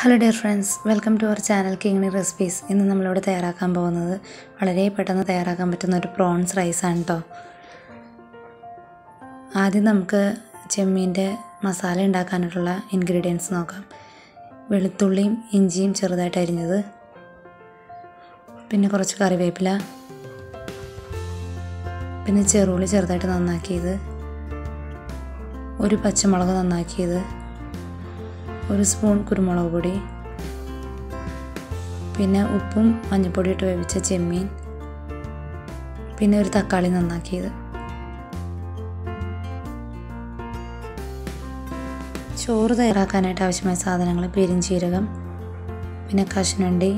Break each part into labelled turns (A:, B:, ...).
A: hello dear friends welcome to our channel Kingini recipes ഇന്ന് നമ്മളിവിടെ തയ്യാറാക്കാൻ പോകുന്നത് വളരെ പെട്ടെന്ന് തയ്യാറാക്കാൻ പറ്റുന്ന ഒരു പ്രോൺസ് റൈസാണ് കേട്ടോ ആദ്യം നമുക്ക് ചെമ്മീൻ്റെ മസാല ഉണ്ടാക്കാനായിട്ടുള്ള ഇൻഗ്രീഡിയൻസ് നോക്കാം വെളുത്തുള്ളിയും ഇഞ്ചിയും ചെറുതായിട്ട് അരിഞ്ഞത് പിന്നെ കുറച്ച് കറിവേപ്പില പിന്നെ ചെറുള്ളി ചെറുതായിട്ട് നന്നാക്കിയത് ഒരു പച്ചമുളക് നന്നാക്കിയത് ഒരു സ്പൂൺ കുരുമുളക് പൊടി പിന്നെ ഉപ്പും മഞ്ഞൾപ്പൊടി ഇട്ട് വേവിച്ച ചെമ്മീൻ പിന്നെ ഒരു തക്കാളി നന്നാക്കിയത് ചോറ് തയ്യാറാക്കാനായിട്ട് ആവശ്യമായ സാധനങ്ങൾ പെരിഞ്ചീരകം പിന്നെ കശുനണ്ടി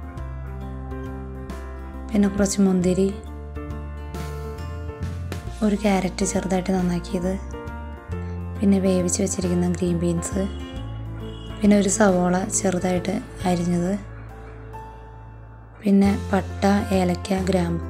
A: പിന്നെ കുറച്ച് മുന്തിരി ഒരു ക്യാരറ്റ് ചെറുതായിട്ട് നന്നാക്കിയത് പിന്നെ വേവിച്ച് വെച്ചിരിക്കുന്ന ഗ്രീൻ ബീൻസ് പിന്നെ ഒരു സവോള ചെറുതായിട്ട് അരിഞ്ഞത് പിന്നെ പട്ട ഏലക്ക ഗ്രാമ്പു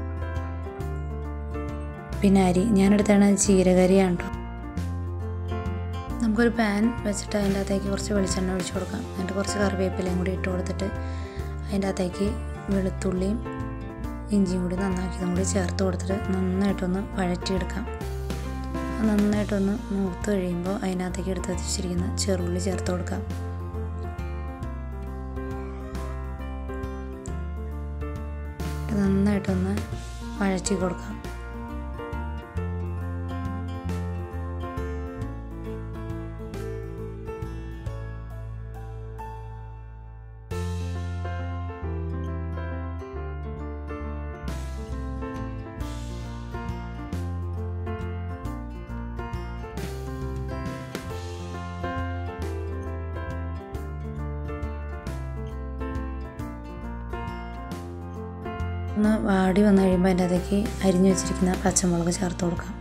A: പിന്നെ അരി ഞാനെടുത്താണ് ചീരകരിയാണ് കേട്ടോ നമുക്കൊരു പാൻ വെച്ചിട്ട് അതിൻ്റെ അകത്തേക്ക് കുറച്ച് വെളിച്ചെണ്ണ ഒഴിച്ചു കൊടുക്കാം എന്നിട്ട് കുറച്ച് കറിവേപ്പിലയും കൂടി ഇട്ട് കൊടുത്തിട്ട് അതിൻ്റെ അകത്തേക്ക് വെളുത്തുള്ളിയും ഇഞ്ചിയും കൂടി നന്നാക്കിയതും കൂടി ചേർത്ത് കൊടുത്തിട്ട് നന്നായിട്ടൊന്ന് വഴറ്റിയെടുക്കാം നന്നായിട്ടൊന്ന് മൂത്ത് കഴിയുമ്പോൾ അതിനകത്തേക്ക് എടുത്ത് വെച്ചിരിക്കുന്ന ചെറുള്ളി ചേർത്ത് കൊടുക്കാം നന്നായിട്ടൊന്ന് വഴറ്റി കൊടുക്കാം ഒന്ന് വാടി വന്നു കഴിയുമ്പോൾ അതിൻ്റെ അകത്തേക്ക് അരിഞ്ഞു വെച്ചിരിക്കുന്ന പച്ചമുളക് ചേർത്ത് കൊടുക്കാം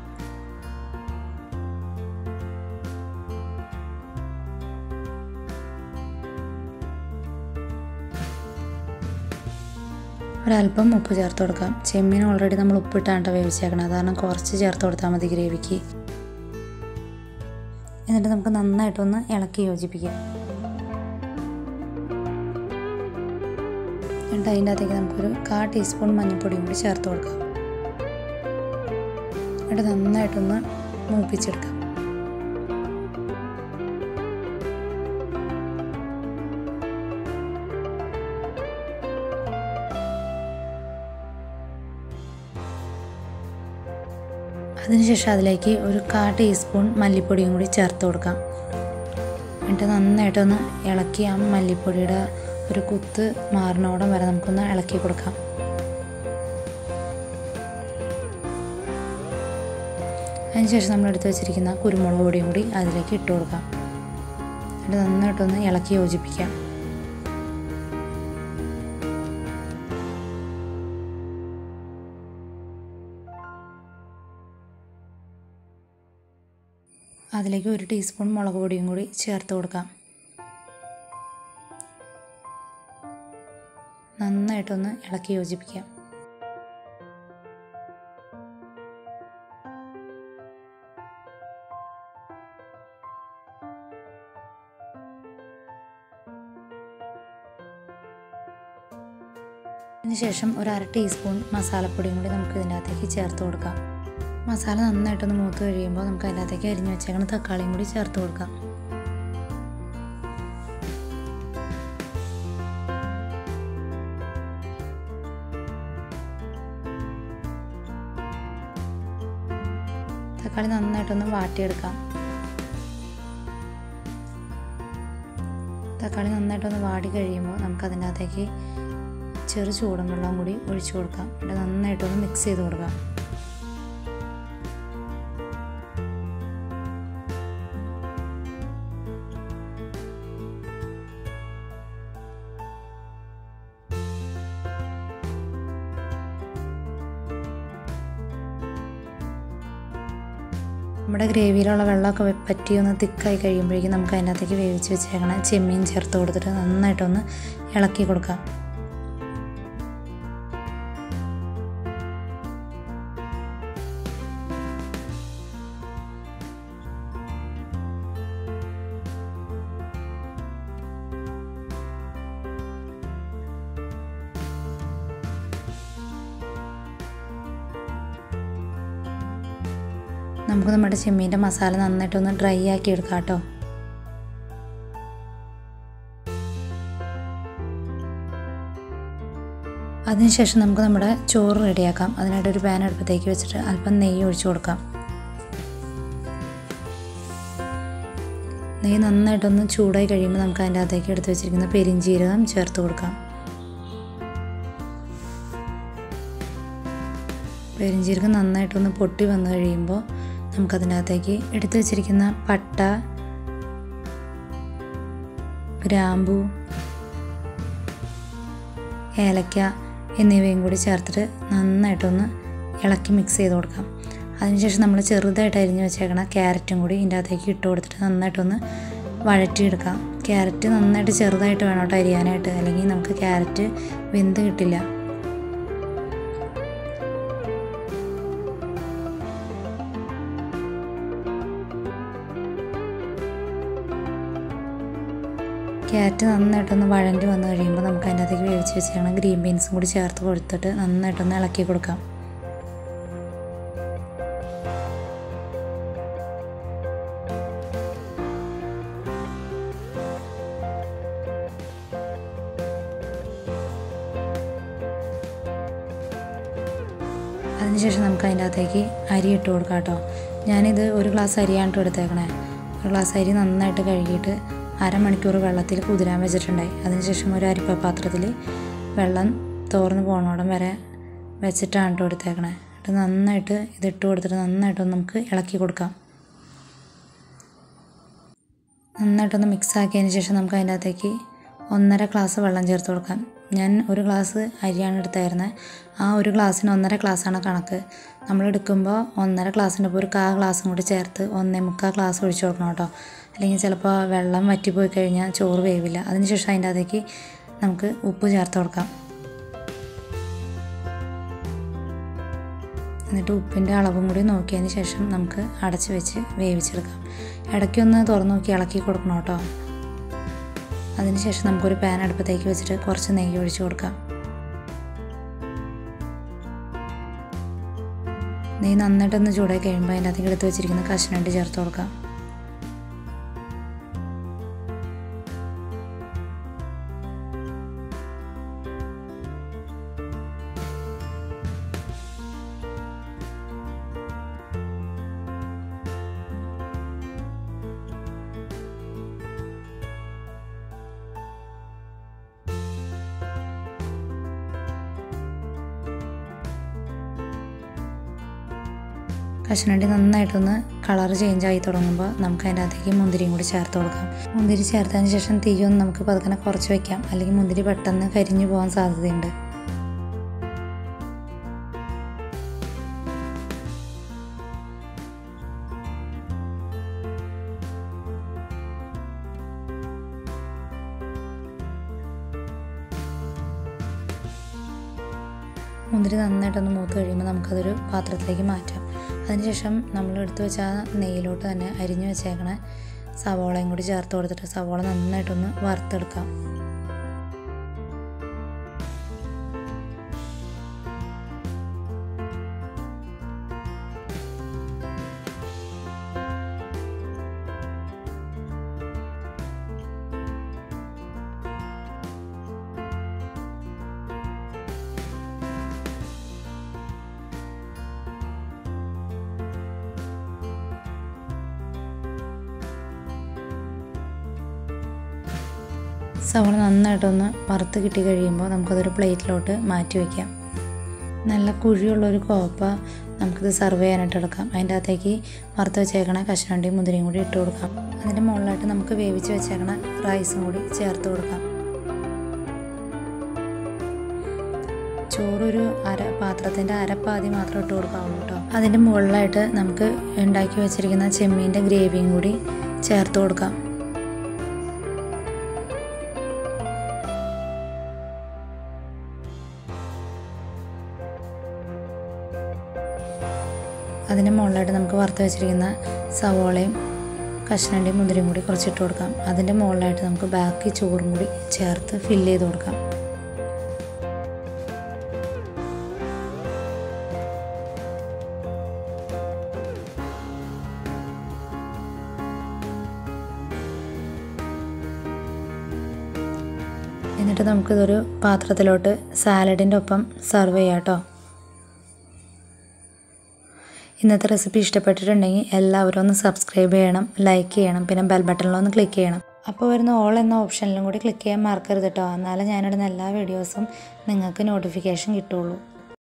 A: ഒരല്പം ഉപ്പ് ചേർത്ത് കൊടുക്കാം ചെമ്മീൻ ഓൾറെഡി നമ്മൾ ഉപ്പിട്ടാണ് വേവിച്ചേക്കണം അത് കാരണം കുറച്ച് ചേർത്ത് കൊടുത്താൽ മതി ഗ്രേവിക്ക് എന്നിട്ട് നമുക്ക് നന്നായിട്ടൊന്ന് ഇളക്കി യോജിപ്പിക്കാം എന്നിട്ട് അതിൻ്റെ അകത്തേക്ക് നമുക്കൊരു കാ ടീസ്പൂൺ മഞ്ഞൾപ്പൊടിയും കൂടി ചേർത്ത് കൊടുക്കാം എന്നിട്ട് നന്നായിട്ടൊന്ന് മൂപ്പിച്ചെടുക്കാം അതിനുശേഷം അതിലേക്ക് ഒരു കാ ടീസ്പൂൺ മല്ലിപ്പൊടിയും കൂടി ചേർത്ത് കൊടുക്കാം എന്നിട്ട് നന്നായിട്ടൊന്ന് ഇളക്കി ആ മല്ലിപ്പൊടിയുടെ ഒരു കുത്ത് മാറിനോടം വരെ നമുക്കൊന്ന് ഇളക്കി കൊടുക്കാം അതിനുശേഷം നമ്മൾ എടുത്ത് വെച്ചിരിക്കുന്ന കുരുമുളക് പൊടിയും കൂടി അതിലേക്ക് ഇട്ട് കൊടുക്കാം എന്നിട്ട് നന്നായിട്ടൊന്ന് ഇളക്കി യോജിപ്പിക്കാം അതിലേക്ക് ഒരു ടീസ്പൂൺ മുളക് പൊടിയും കൂടി ചേർത്ത് കൊടുക്കാം നന്നായിട്ടൊന്ന് ഇളക്കി യോജിപ്പിക്കാം അതിനുശേഷം ഒരു അര ടീസ്പൂൺ മസാലപ്പൊടിയും കൂടി നമുക്ക് ഇതിൻ്റെ അകത്തേക്ക് ചേർത്ത് കൊടുക്കാം മസാല നന്നായിട്ടൊന്ന് മൂത്ത് കഴിയുമ്പോൾ നമുക്ക് അതിൻ്റെ അകത്തേക്ക് അരിഞ്ഞ് വെച്ചേക്കുന്ന തക്കാളിയും കൂടി ചേർത്ത് കൊടുക്കാം തക്കാളി നന്നായിട്ടൊന്ന് വാട്ടിയെടുക്കാം തക്കാളി നന്നായിട്ടൊന്ന് വാടി കഴിയുമ്പോൾ നമുക്ക് അതിൻ്റെ അകത്തേക്ക് ചെറു ചൂടും വെള്ളം കൂടി ഒഴിച്ചു കൊടുക്കാം എന്നിട്ട് നന്നായിട്ടൊന്ന് മിക്സ് ചെയ്ത് കൊടുക്കാം നമ്മുടെ ഗ്രേവിയിലുള്ള വെള്ളമൊക്കെ പറ്റി ഒന്ന് തിക്കായി കഴിയുമ്പോഴേക്കും നമുക്ക് അതിനകത്തേക്ക് വേവിച്ച് വെച്ചേക്കണ ചെമ്മീൻ ചേർത്ത് കൊടുത്തിട്ട് നന്നായിട്ടൊന്ന് ഇളക്കി കൊടുക്കാം നമുക്ക് നമ്മുടെ ചെമ്മീൻ്റെ മസാല നന്നായിട്ടൊന്ന് ഡ്രൈ ആക്കി എടുക്കാം കേട്ടോ അതിനുശേഷം നമുക്ക് നമ്മുടെ ചോറ് റെഡിയാക്കാം അതിനായിട്ട് ഒരു പാൻ അടുപ്പത്തേക്ക് വെച്ചിട്ട് അല്പം നെയ്യ് ഒഴിച്ചു കൊടുക്കാം നെയ്യ് നന്നായിട്ടൊന്ന് ചൂടായി കഴിയുമ്പോൾ നമുക്ക് അതിൻ്റെ അകത്തേക്ക് എടുത്ത് വെച്ചിരിക്കുന്ന പെരിഞ്ചീരകം ചേർത്ത് കൊടുക്കാം പെരിഞ്ചീരകം നന്നായിട്ടൊന്ന് പൊട്ടി വന്നു കഴിയുമ്പോൾ നമുക്കതിൻ്റെ അകത്തേക്ക് എടുത്തു വെച്ചിരിക്കുന്ന പട്ട ഗ്രാമ്പു ഏലക്ക എന്നിവയും കൂടി ചേർത്തിട്ട് നന്നായിട്ടൊന്ന് ഇളക്കി മിക്സ് ചെയ്ത് കൊടുക്കാം അതിനുശേഷം നമ്മൾ ചെറുതായിട്ട് അരിഞ്ഞ് വെച്ചേക്കണ ക്യാരറ്റും കൂടി ഇതിൻ്റെ അകത്തേക്ക് ഇട്ട് കൊടുത്തിട്ട് നന്നായിട്ടൊന്ന് വഴറ്റിയെടുക്കാം ക്യാരറ്റ് നന്നായിട്ട് ചെറുതായിട്ട് വേണം കേട്ടോ അരിയാനായിട്ട് അല്ലെങ്കിൽ നമുക്ക് ക്യാരറ്റ് വെന്ത് കിട്ടില്ല ക്യാരറ്റ് നന്നായിട്ടൊന്ന് വഴണ്ടി വന്നു കഴിയുമ്പോൾ നമുക്ക് അതിൻ്റെ അകത്തേക്ക് വേവിച്ച് വെച്ചിരിക്കണം ഗ്രീൻ ബീൻസും കൂടി ചേർത്ത് കൊടുത്തിട്ട് നന്നായിട്ടൊന്ന് ഇളക്കി കൊടുക്കാം അതിനുശേഷം നമുക്ക് അതിൻ്റെ അകത്തേക്ക് അരി ഇട്ട് കൊടുക്കാം കേട്ടോ ഞാനിത് ഒരു ഗ്ലാസ് അരിയാണ് കേട്ടോ എടുത്തേക്കണേ ഒരു ഗ്ലാസ് അരി നന്നായിട്ട് കഴുകിയിട്ട് അരമണിക്കൂർ വെള്ളത്തിൽ കുതിരാൻ വെച്ചിട്ടുണ്ടായി അതിനുശേഷം ഒരു അരിപ്പ പാത്രത്തിൽ വെള്ളം തോർന്ന് പോണോടം വരെ വെച്ചിട്ടാണ് കേട്ടോ എടുത്തേക്കണേ എന്നിട്ട് നന്നായിട്ട് ഇതിട്ട് കൊടുത്തിട്ട് നന്നായിട്ടൊന്ന് നമുക്ക് ഇളക്കി കൊടുക്കാം നന്നായിട്ടൊന്ന് മിക്സ് ആക്കിയതിന് ശേഷം നമുക്ക് അതിൻ്റെ അകത്തേക്ക് ഒന്നര ഗ്ലാസ് വെള്ളം ചേർത്ത് കൊടുക്കാം ഞാൻ ഒരു ഗ്ലാസ് അരിയാണ് എടുത്തായിരുന്നത് ആ ഒരു ഗ്ലാസ്സിന് ഒന്നര ഗ്ലാസ്സാണ് കണക്ക് നമ്മൾ എടുക്കുമ്പോൾ ഒന്നര ഗ്ലാസ്സിൻ്റെ ഇപ്പോൾ ഒരു കാ ഗ്ലാസും കൂടി ചേർത്ത് ഒന്നേ മുക്കാൽ ഗ്ലാസ് ഒഴിച്ചു കൊടുക്കണം കേട്ടോ അല്ലെങ്കിൽ ചിലപ്പോൾ വെള്ളം വറ്റിപ്പോയി കഴിഞ്ഞാൽ ചോറ് വേവില്ല അതിനുശേഷം അതിൻ്റെ അകത്തേക്ക് നമുക്ക് ഉപ്പ് ചേർത്ത് കൊടുക്കാം എന്നിട്ട് ഉപ്പിൻ്റെ അളവും കൂടി നോക്കിയതിന് ശേഷം നമുക്ക് അടച്ച് വെച്ച് വേവിച്ചെടുക്കാം ഇടയ്ക്കൊന്ന് തുറന്നു നോക്കി ഇളക്കി കൊടുക്കണം കേട്ടോ അതിനുശേഷം നമുക്കൊരു പാൻ അടുപ്പത്തേക്ക് വെച്ചിട്ട് കുറച്ച് നെയ്യ് ഒഴിച്ച് കൊടുക്കാം നെയ്യ് നന്നായിട്ടൊന്ന് ചൂടായി കഴിയുമ്പോൾ അതിൻ്റെ അകത്തേക്ക് എടുത്ത് വെച്ചിരിക്കുന്ന കശുനണ്ടി ചേർത്ത് കൊടുക്കാം കശുവണ്ടി നന്നായിട്ടൊന്ന് കളർ ചേഞ്ച് ആയി തുടങ്ങുമ്പോൾ നമുക്ക് അതിൻ്റെ അകത്തേക്ക് മുന്തിരിയും കൂടി ചേർത്ത് കൊടുക്കാം മുന്തിരി ചേർത്തതിന് ശേഷം തീയൊന്ന് നമുക്ക് പതുക്കെ കുറച്ച് വെക്കാം അല്ലെങ്കിൽ മുന്തിരി പെട്ടെന്ന് കരിഞ്ഞു പോകാൻ സാധ്യതയുണ്ട് മുന്തിരി നന്നായിട്ടൊന്ന് മൂത്ത് കഴിയുമ്പോൾ നമുക്കതൊരു പാത്രത്തിലേക്ക് മാറ്റാം അതിനുശേഷം നമ്മൾ എടുത്തു വെച്ച ആ നെയ്യിലോട്ട് തന്നെ അരിഞ്ഞു വെച്ചേക്കണ സവോളയും കൂടി ചേർത്ത് കൊടുത്തിട്ട് സവോള നന്നായിട്ടൊന്ന് വറുത്തെടുക്കാം സവോള നന്നായിട്ടൊന്ന് വറുത്ത് കിട്ടി കഴിയുമ്പോൾ നമുക്കതൊരു പ്ലേറ്റിലോട്ട് മാറ്റി വയ്ക്കാം നല്ല കുഴിയുള്ളൊരു കോപ്പ നമുക്കിത് സെർവ് ചെയ്യാനായിട്ട് എടുക്കാം അതിൻ്റെ അകത്തേക്ക് വറുത്ത് വെച്ചേക്കണ കശുവണ്ടിയും മുന്തിരിയും കൂടി ഇട്ട് കൊടുക്കാം അതിൻ്റെ മുകളിലായിട്ട് നമുക്ക് വേവിച്ച് വെച്ചേക്കണ റൈസും കൂടി ചേർത്ത് കൊടുക്കാം ചോറൊരു അര പാത്രത്തിൻ്റെ അരപ്പാതി മാത്രം ഇട്ട് കൊടുക്കാവുള്ളൂ കേട്ടോ അതിൻ്റെ മുകളിലായിട്ട് നമുക്ക് ഉണ്ടാക്കി വെച്ചിരിക്കുന്ന ചെമ്മീൻ്റെ ഗ്രേവിയും കൂടി ചേർത്ത് കൊടുക്കാം അതിൻ്റെ മുകളിലായിട്ട് നമുക്ക് വറുത്ത് വെച്ചിരിക്കുന്ന സവോളയും കഷ്ണൻ്റെയും മുന്തിരിയും കൂടി കുറച്ചിട്ട് കൊടുക്കാം അതിൻ്റെ മുകളിലായിട്ട് നമുക്ക് ബാക്കി ചോറും കൂടി ചേർത്ത് ഫില്ല് ചെയ്ത് കൊടുക്കാം എന്നിട്ട് നമുക്കിതൊരു പാത്രത്തിലോട്ട് സാലഡിൻ്റെ ഒപ്പം സെർവ് ചെയ്യാം കേട്ടോ ഇന്നത്തെ റെസിപ്പി ഇഷ്ടപ്പെട്ടിട്ടുണ്ടെങ്കിൽ എല്ലാവരും ഒന്ന് സബ്സ്ക്രൈബ് ചെയ്യണം ലൈക്ക് ചെയ്യണം പിന്നെ ബെൽ ബട്ടണിലൊന്ന് ക്ലിക്ക് ചെയ്യണം അപ്പോൾ വരുന്ന ഓൾ എന്ന ഓപ്ഷനിലും കൂടി ക്ലിക്ക് ചെയ്യാൻ മറക്കരുത് കേട്ടോ എന്നാലേ ഞാനിടുന്ന എല്ലാ വീഡിയോസും നിങ്ങൾക്ക് നോട്ടിഫിക്കേഷൻ കിട്ടുള്ളൂ